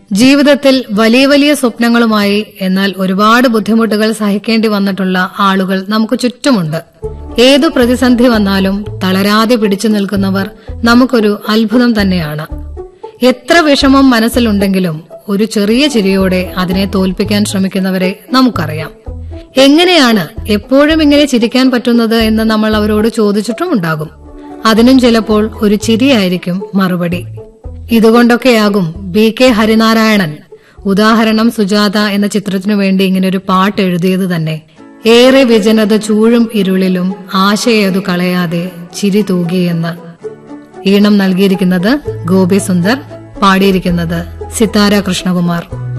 ജീവിതത്തിൽ വലിയ വലിയ സ്വപ്നങ്ങളുമായി എന്നാൽ ഒരുപാട് ബുദ്ധിമുട്ടുകൾ സഹിക്കേണ്ടി വന്നിട്ടുള്ള ആളുകൾ നമുക്ക് ചുറ്റുമുണ്ട് ഏതു പ്രതിസന്ധി വന്നാലും തളരാതെ പിടിച്ചു നിൽക്കുന്നവർ നമുക്കൊരു അത്ഭുതം തന്നെയാണ് എത്ര വിഷമം മനസ്സിലുണ്ടെങ്കിലും ഒരു ചെറിയ ചിരിയോടെ അതിനെ തോൽപ്പിക്കാൻ ശ്രമിക്കുന്നവരെ നമുക്കറിയാം എങ്ങനെയാണ് എപ്പോഴും ഇങ്ങനെ ചിരിക്കാൻ പറ്റുന്നത് എന്ന് നമ്മൾ അവരോട് ചോദിച്ചിട്ടുമുണ്ടാകും അതിനും ചിലപ്പോൾ ഒരു ചിരിയായിരിക്കും മറുപടി ഇതുകൊണ്ടൊക്കെയാകും ബി കെ ഹരിനാരായണൻ ഉദാഹരണം സുജാത എന്ന ചിത്രത്തിനു വേണ്ടി ഇങ്ങനെ ഒരു പാട്ട് എഴുതിയത് തന്നെ ഏറെ വിജനത ചൂഴും ഇരുളിലും ആശയതു കളയാതെ ചിരി തൂകിയെന്ന് ഈണം നൽകിയിരിക്കുന്നത് ഗോപി സുന്ദർ പാടിയിരിക്കുന്നത് സിത്താര കൃഷ്ണകുമാർ